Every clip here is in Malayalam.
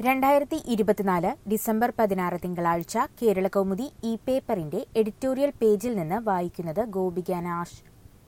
രണ്ടായിരത്തി ഇരുപത്തിനാല് ഡിസംബർ പതിനാറ് തിങ്കളാഴ്ച കേരള കൗമുദി ഇ പേപ്പറിന്റെ എഡിറ്റോറിയൽ പേജിൽ നിന്ന് വായിക്കുന്നത് ഗോപിക നാഷ്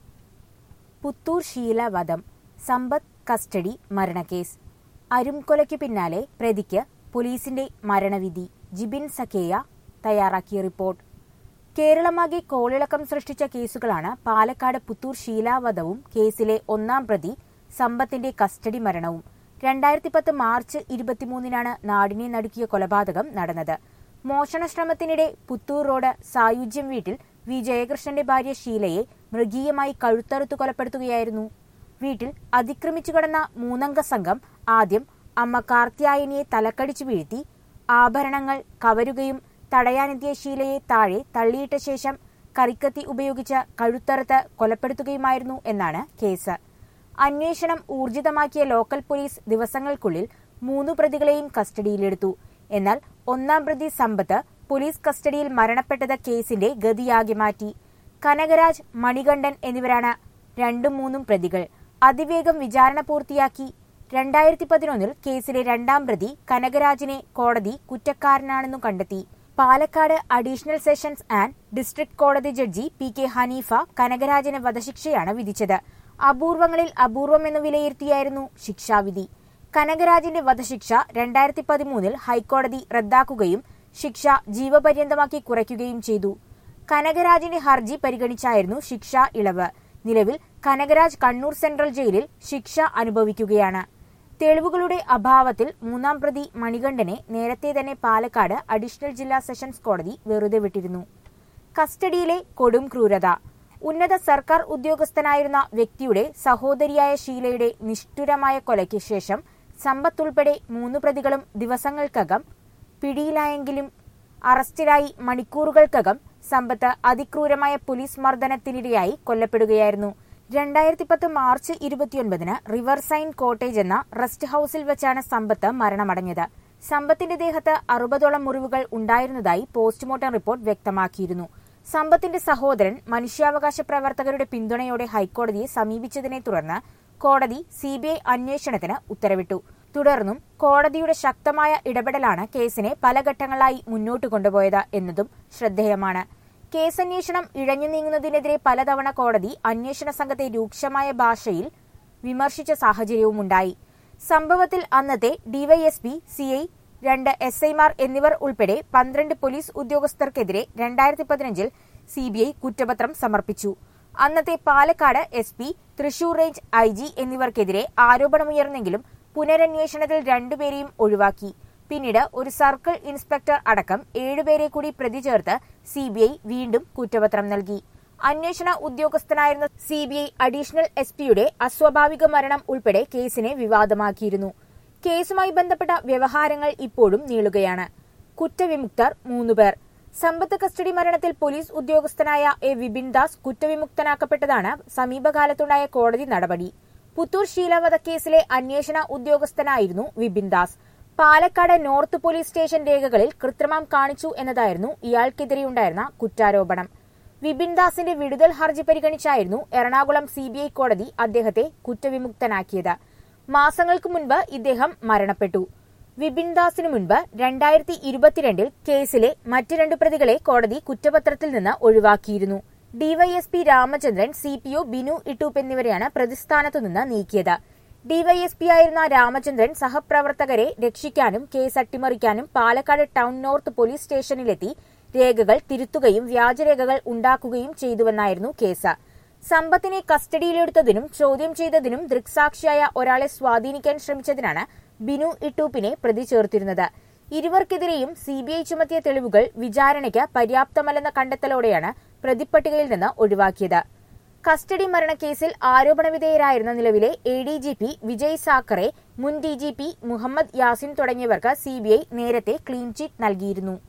പുത്തൂർ ഷീല വധം സമ്പത്ത് കസ്റ്റഡി മരണക്കേസ് അരുംകൊലയ്ക്കു പിന്നാലെ പ്രതിക്ക് പോലീസിന്റെ മരണവിധി ജിബിൻ സക്കേയ തയ്യാറാക്കിയ റിപ്പോർട്ട് കേരളമാകെ കോളിളക്കം സൃഷ്ടിച്ച കേസുകളാണ് പാലക്കാട് പുത്തൂർ ഷീലാവധവും കേസിലെ ഒന്നാം പ്രതി സമ്പത്തിന്റെ കസ്റ്റഡി മരണവും രണ്ടായിരത്തി പത്ത് മാർച്ച് ഇരുപത്തിമൂന്നിനാണ് നാടിനെ നടുക്കിയ കൊലപാതകം നടന്നത് മോഷണ ശ്രമത്തിനിടെ പുത്തൂർ റോഡ് സായുജ്യം വീട്ടിൽ വി ജയകൃഷ്ണന്റെ ഭാര്യ ഷീലയെ മൃഗീയമായി കഴുത്തറുത്തു കൊലപ്പെടുത്തുകയായിരുന്നു വീട്ടിൽ അതിക്രമിച്ചു കടന്ന മൂന്നംഗ സംഘം ആദ്യം അമ്മ കാർത്യായനിയെ തലക്കടിച്ചു വീഴ്ത്തി ആഭരണങ്ങൾ കവരുകയും തടയാനെത്തിയ ഷീലയെ താഴെ തള്ളിയിട്ട ശേഷം കറിക്കത്തി ഉപയോഗിച്ച് കഴുത്തറുത്ത് കൊലപ്പെടുത്തുകയുമായിരുന്നു എന്നാണ് കേസ് അന്വേഷണം ഊർജിതമാക്കിയ ലോക്കൽ പോലീസ് ദിവസങ്ങൾക്കുള്ളിൽ മൂന്നു പ്രതികളെയും കസ്റ്റഡിയിലെടുത്തു എന്നാൽ ഒന്നാം പ്രതി സമ്പത്ത് പോലീസ് കസ്റ്റഡിയിൽ മരണപ്പെട്ടത് കേസിന്റെ ഗതിയാകെ മാറ്റി കനകരാജ് മണികണ്ഠൻ എന്നിവരാണ് രണ്ടും മൂന്നും പ്രതികൾ അതിവേഗം വിചാരണ പൂർത്തിയാക്കി രണ്ടായിരത്തി പതിനൊന്നിൽ കേസിലെ രണ്ടാം പ്രതി കനകരാജിനെ കോടതി കുറ്റക്കാരനാണെന്നു കണ്ടെത്തി Palakkad additional sessions and district കോടതി ജഡ്ജി പി കെ ഹനീഫ കനകരാജിന് വധശിക്ഷയാണ് വിധിച്ചത് അപൂർവങ്ങളിൽ അപൂർവമെന്ന് വിലയിരുത്തിയായിരുന്നു ശിക്ഷാവിധി കനകരാജിന്റെ വധശിക്ഷ രണ്ടായിരത്തി പതിമൂന്നിൽ ഹൈക്കോടതി റദ്ദാക്കുകയും ശിക്ഷ ജീവപര്യന്തമാക്കി കുറയ്ക്കുകയും ചെയ്തു കനകരാജിന്റെ ഹർജി പരിഗണിച്ചായിരുന്നു ശിക്ഷാ ഇളവ് നിലവിൽ കനകരാജ് കണ്ണൂർ സെൻട്രൽ ജയിലിൽ ശിക്ഷ അനുഭവിക്കുകയാണ് തെളിവുകളുടെ അഭാവത്തിൽ മൂന്നാം പ്രതി മണികണ്ഠനെ നേരത്തെ തന്നെ പാലക്കാട് അഡീഷണൽ ജില്ലാ സെഷൻസ് കോടതി വെറുതെ വിട്ടിരുന്നു കസ്റ്റഡിയിലെ കൊടും ക്രൂരത ഉന്നത സർക്കാർ ഉദ്യോഗസ്ഥനായിരുന്ന വ്യക്തിയുടെ സഹോദരിയായ ഷീലയുടെ നിഷ്ഠുരമായ കൊലയ്ക്ക് ശേഷം സമ്പത്തുൾപ്പെടെ മൂന്ന് പ്രതികളും ദിവസങ്ങൾക്കകം പിടിയിലായെങ്കിലും അറസ്റ്റിലായി മണിക്കൂറുകൾക്കകം സമ്പത്ത് അതിക്രൂരമായ പോലീസ് മർദ്ദനത്തിനിരയായി കൊല്ലപ്പെടുകയായിരുന്നു രണ്ടായിരത്തി പത്ത് മാർച്ച് ഇരുപത്തിയൊൻപതിന് റിവർസൈൻ കോട്ടേജ് എന്ന റെസ്റ്റ് ഹൌസിൽ വെച്ചാണ് സമ്പത്ത് മരണമടഞ്ഞത് സമ്പത്തിന്റെ ദേഹത്ത് അറുപതോളം മുറിവുകൾ ഉണ്ടായിരുന്നതായി പോസ്റ്റ്മോർട്ടം റിപ്പോർട്ട് വ്യക്തമാക്കിയിരുന്നു സമ്പത്തിന്റെ സഹോദരൻ മനുഷ്യാവകാശ പ്രവർത്തകരുടെ പിന്തുണയോടെ ഹൈക്കോടതിയെ സമീപിച്ചതിനെ തുടർന്ന് കോടതി സിബിഐ അന്വേഷണത്തിന് ഉത്തരവിട്ടു തുടർന്നും കോടതിയുടെ ശക്തമായ ഇടപെടലാണ് കേസിനെ പല ഘട്ടങ്ങളായി മുന്നോട്ട് കൊണ്ടുപോയത് എന്നതും ശ്രദ്ധേയമാണ് കേസന്വേഷണം ഇഴഞ്ഞു നീങ്ങുന്നതിനെതിരെ പലതവണ കോടതി അന്വേഷണ സംഘത്തെ രൂക്ഷമായ ഭാഷയിൽ വിമർശിച്ച സാഹചര്യവുമുണ്ടായി സംഭവത്തിൽ അന്നത്തെ ഡിവൈഎസ്പി സിഐ രണ്ട് എസ് ഐമാർ എന്നിവർ ഉൾപ്പെടെ പന്ത്രണ്ട് പോലീസ് ഉദ്യോഗസ്ഥർക്കെതിരെ രണ്ടായിരത്തി പതിനഞ്ചിൽ സിബിഐ കുറ്റപത്രം സമർപ്പിച്ചു അന്നത്തെ Palakkad S P Thrissur range I G എന്നിവർക്കെതിരെ ആരോപണമുയർന്നെങ്കിലും പുനരന്വേഷണത്തിൽ രണ്ടുപേരെയും ഒഴിവാക്കി പിന്നീട് ഒരു സർക്കിൾ ഇൻസ്പെക്ടർ അടക്കം ഏഴുപേരെ കൂടി പ്രതി ചേർത്ത് സിബിഐ വീണ്ടും കുറ്റപത്രം നൽകി അന്വേഷണ ഉദ്യോഗസ്ഥനായിരുന്ന സിബിഐ അഡീഷണൽ എസ് പിയുടെ അസ്വാഭാവിക മരണം ഉൾപ്പെടെ കേസിനെ വിവാദമാക്കിയിരുന്നു കേസുമായി ബന്ധപ്പെട്ട വ്യവഹാരങ്ങൾ ഇപ്പോഴും നീളുകയാണ് കുറ്റവിമുക്തർ മൂന്നുപേർ സമ്പത്ത് കസ്റ്റഡി മരണത്തിൽ പോലീസ് ഉദ്യോഗസ്ഥനായ എ വിപിൻ ദാസ് കുറ്റവിമുക്തനാക്കപ്പെട്ടതാണ് സമീപകാലത്തുണ്ടായ കോടതി നടപടി പുത്തൂർ ശീല വധക്കേസിലെ അന്വേഷണ ഉദ്യോഗസ്ഥനായിരുന്നു Vipin Das Palakkad north police station രേഖകളിൽ കൃത്രിമം കാണിച്ചു എന്നതായിരുന്നു ഇയാൾക്കെതിരെയുണ്ടായിരുന്ന കുറ്റാരോപണം വിപിൻ ദാസിന്റെ വിടുതൽ ഹർജി പരിഗണിച്ചായിരുന്നു എറണാകുളം സിബിഐ കോടതി അദ്ദേഹത്തെ കുറ്റവിമുക്തനാക്കിയത് മാസങ്ങൾക്ക് മുൻപ് ഇദ്ദേഹം മരണപ്പെട്ടു വിപിൻ ദാസിനു മുൻപ് രണ്ടായിരത്തി ഇരുപത്തിരണ്ടിൽ കേസിലെ മറ്റ് രണ്ട് പ്രതികളെ കോടതി കുറ്റപത്രത്തിൽ നിന്ന് ഒഴിവാക്കിയിരുന്നു DYSP Ramachandran C P O Binu Ittoop എന്നിവരെയാണ് പ്രതിസ്ഥാനത്തു നിന്ന് നീക്കിയത് ഡിവൈഎസ്പി ആയിരുന്ന രാമചന്ദ്രൻ സഹപ്രവർത്തകരെ രക്ഷിക്കാനും കേസ് അട്ടിമറിക്കാനും പാലക്കാട് ടൗൺ നോർത്ത് പോലീസ് സ്റ്റേഷനിലെത്തി രേഖകൾ തിരുത്തുകയും വ്യാജരേഖകൾ ഉണ്ടാക്കുകയും ചെയ്തുവെന്നായിരുന്നു കേസ് സമ്പത്തിനെ കസ്റ്റഡിയിലെടുത്തതിനും ചോദ്യം ചെയ്തതിനും ദൃക്സാക്ഷിയായ ഒരാളെ സ്വാധീനിക്കാൻ ശ്രമിച്ചതിനാണ് ബിനു ഇട്ടൂപ്പിനെ പ്രതി ചേർത്തിരുന്നത് ഇരുവർക്കെതിരെയും സിബിഐ ചുമത്തിയ തെളിവുകൾ വിചാരണയ്ക്ക് പര്യാപ്തമല്ലെന്ന കണ്ടെത്തലോടെയാണ് പ്രതിപ്പട്ടികയിൽ നിന്ന് ഒഴിവാക്കിയത് കസ്റ്റഡി മരണക്കേസിൽ ആരോപണവിധേയരായിരുന്ന നിലവിലെ A D G P Vijay Sakhare മുൻ D G P Mohammed Yasin തുടങ്ങിയവർക്ക് സിബിഐ നേരത്തെ ക്ലീൻ ചിറ്റ് നൽകിയിരുന്നു